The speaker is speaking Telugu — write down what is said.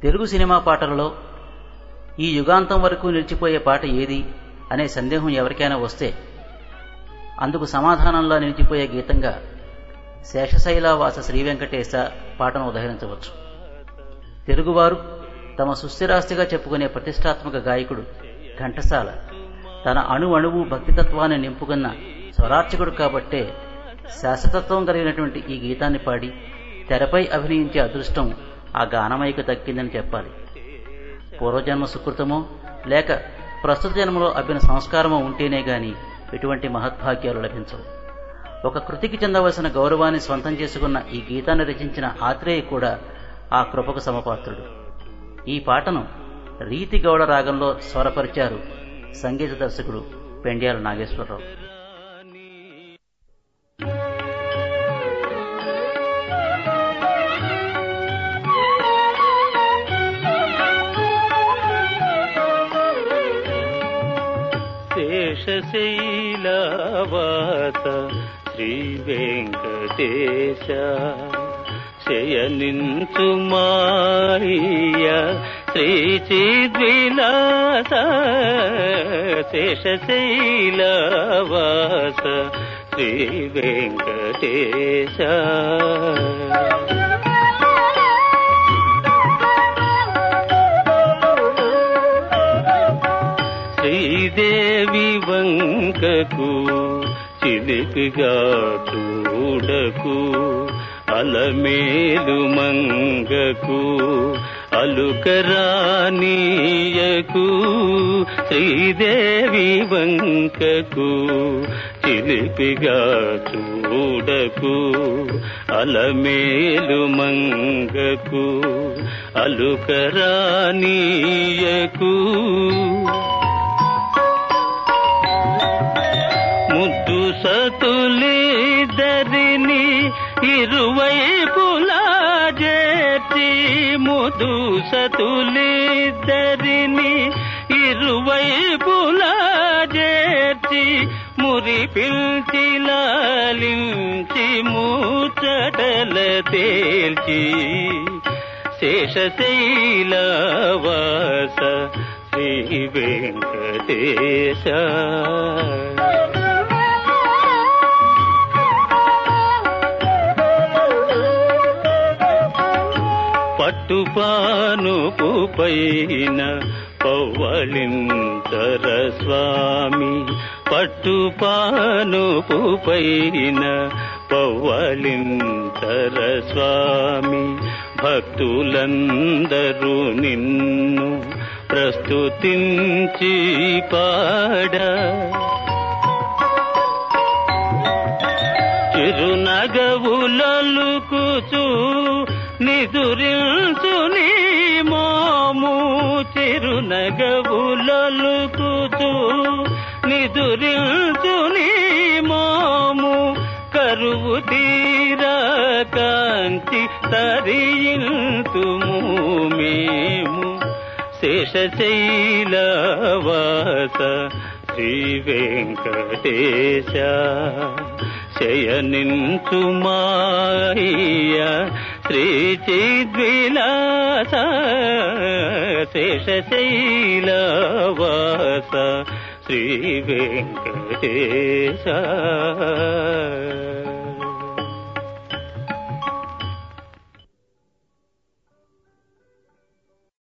తెలుగు సినిమా పాటలలో ఈ యుగాంతం వరకు నిలిచిపోయే పాట ఏది అనే సందేహం ఎవరికైనా వస్తే అందుకు సమాధానంలో నిలిచిపోయే గీతంగా శేషశైలావాస శ్రీ వెంకటేశ పాటను ఉదహరించవచ్చు తెలుగువారు తమ సుస్థిరాస్తిగా చెప్పుకునే ప్రతిష్టాత్మక గాయకుడు ఘంటసాల తన అణు అణువు భక్తితత్వాన్ని నింపుకున్న స్వరార్చకుడు కాబట్టే శాశ్వతత్వం కలిగినటువంటి ఈ గీతాన్ని పాడి తెరపై అభినయించే అదృష్టం ఆ గానమయ్యకు దక్కిందని చెప్పాలి పూర్వజన్మ సుకృతమో లేక ప్రస్తుత జన్మలో అబ్బిన సంస్కారమో ఉంటేనే గాని ఎటువంటి మహద్భాగ్యాలు లభించవు ఒక కృతికి చెందవలసిన గౌరవాన్ని స్వంతం చేసుకున్న ఈ గీతాన్ని రచించిన ఆత్రేయ కూడా ఆ కృపకు సమపాత్రుడు ఈ పాటను రీతి గౌడ రాగంలో స్వరపరిచారు సంగీత దర్శకుడు పెండ్యాల నాగేశ్వరరావు శేషశైలవాస శ్రీ వెంకటేశ శయనించు మాయ శ్రీ చిద్విలాస శేషశైలవాస శ్రీ వెంకటేశ శ్రీదేవి వంకకు చిలిపిగా చూడకు అలమేలు మంగకు అలుకరానీయకు శ్రీదేవి వంకకు చిలిపిగా చూడకు అలమేలు మంగకు అలుకరానీయకు ముద్దు సతులిద్దరిని ఇరువైపులా చేర్చి ముద్దు సతులిద్దరిని ఇరువైపులా చేర్చి మురి పిల్చి లాలించి ముచ్చటల తేల్చి శేషశైలవాస శ్రీ వెంకటేశ పట్టుపానుపు పైన పవ్వళింతర స్వామి పట్టుపానుపు పైన పవ్వళింతర స్వామి భక్తులందరూ నిన్ను ప్రస్తుతించి పాడ చిరునగవులలుకుచు నిదురించు నీ మోము చిరునగవులలుకుచు నిదురించు నీ మోము కరువు తీరా కాంతి తరియింతుము మేము శేషశైలవాస శ్రీ వెంకటేశ శయనించు మాయ శ్రీ చిద్విలాస శేషశైలవాస శ్రీ వెంకటేశ